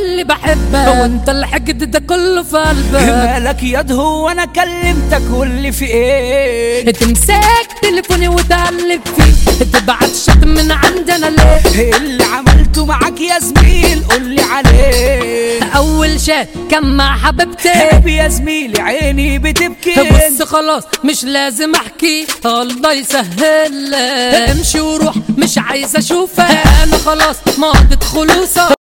تقولي بحبك وانت الحقد ده كله في قلبك مالك ياض هو انا كلمتك واللي في ايه تمسك تليفوني وتقلب فيه تبعت شات من عندنا ليه اللي عملته معاك يا زميل قولي عليه اول شات كان مع حبيبتي عيب يا زميلي عيني بتبكي بص خلاص مش لازم احكي الله يسهل لك. امشي وروح مش عايز اشوفك انا خلاص ماضت خلوصك